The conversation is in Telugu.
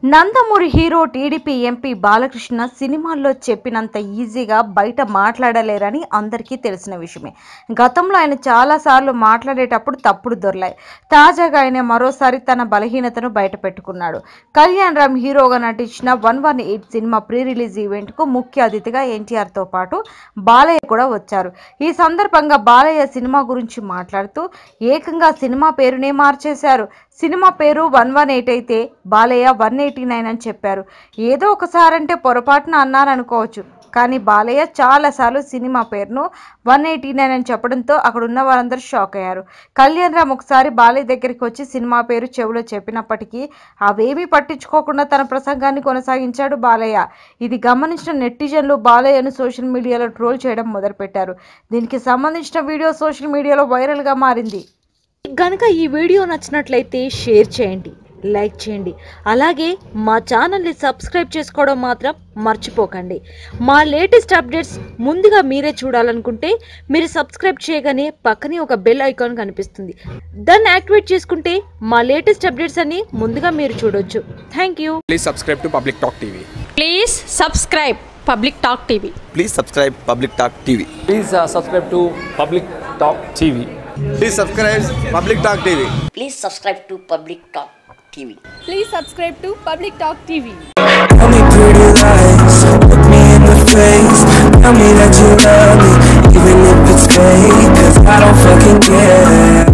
Nandamuri hero TDP MP Balakrishna సినిమాల్లో చెప్పినంత ఈజీగా బయట మాట్లాడలేరని అందరికీ తెలిసిన విషయమే గతంలో ఆయన చాలాసార్లు మాట్లాడేటప్పుడు తప్పుడు దొరలాయి తాజాగా ఆయన మరోసారి తన బలహీనతను బయట పెట్టుకున్నాడు కళ్యాణ్ రామ్ హీరోగా నటించిన వన్ వన్ ఎయిట్ సినిమా ప్రీ రిలీజ్ ఈవెంట్కు ముఖ్య అతిథిగా ఎన్టీఆర్తో పాటు బాలయ్య కూడా వచ్చారు ఈ సందర్భంగా బాలయ్య సినిమా గురించి మాట్లాడుతూ ఏకంగా సినిమా పేరునే మార్చేశారు సినిమా పేరు వన్ వన్ ఎయిట్ అయితే బాలయ్య వన్ ఎయిటీ నైన్ అని చెప్పారు ఏదో ఒకసారంటే పొరపాటున అన్నారనుకోవచ్చు కానీ బాలయ్య చాలాసార్లు సినిమా పేరును వన్ ఎయిటీ నైన్ అని చెప్పడంతో అక్కడ ఉన్న వారందరూ షాక్ అయ్యారు కళ్యాణ్ రామ్ ఒకసారి బాలయ్య దగ్గరికి వచ్చి సినిమా పేరు చెవిలో చెప్పినప్పటికీ అవేమీ పట్టించుకోకుండా తన ప్రసంగాన్ని కొనసాగించాడు బాలయ్య ఇది గమనించిన నెటిజన్లు బాలయ్యను సోషల్ మీడియాలో ట్రోల్ చేయడం మొదలుపెట్టారు దీనికి సంబంధించిన వీడియో సోషల్ మీడియాలో వైరల్గా మారింది గనుక ఈ వీడియో నచ్చినట్లయితే షేర్ చేయండి లైక్ చేయండి అలాగే మా ఛానల్ని సబ్స్క్రైబ్ చేసుకోవడం మాత్రం మర్చిపోకండి మా లేటెస్ట్ అప్డేట్స్ ముందుగా మీరే చూడాలనుకుంటే మీరు సబ్స్క్రైబ్ చేయగానే పక్కనే ఒక బెల్ ఐకాన్ కనిపిస్తుంది దాన్ని యాక్టివేట్ చేసుకుంటే మా లేటెస్ట్ అప్డేట్స్ అన్ని ముందుగా మీరు చూడొచ్చు thank you Please subscribe to Public Talk TV. Please subscribe Public Talk TV. Please subscribe Public Talk TV. Please uh, subscribe to Public Talk TV. Please subscribe Public Talk TV. Please subscribe to Public Talk TV. Please subscribe to Public Talk TV. Tell me pretty lies, look me in the face Tell me that you love me, even if it's fake Cause I don't fucking care